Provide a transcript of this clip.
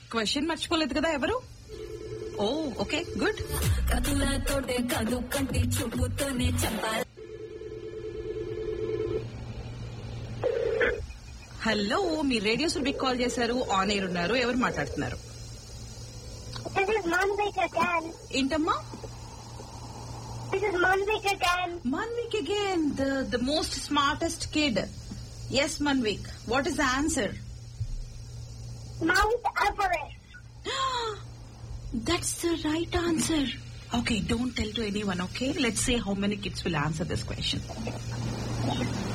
Question మర్చిపోలేదు కదా ఎవరు ఓ ఓకే గుడ్ కథలతోటే కాదు కంటి చూపుతోనే చెప్పాలి హలో మీ రేడియో సుర్బిక్ కాల్ చేశారు ఆన్ ఎయిర్ ఉన్నారు ఎవరు మాట్లాడుతున్నారు This is Manvik again. ఏంటమ్మా This is Manvik again. Manvik again the the most smartest kid yes Manvik what is the answer Mount Everest. That's the right answer. Okay, don't tell to anyone, okay? Let's see how many kids will answer this question.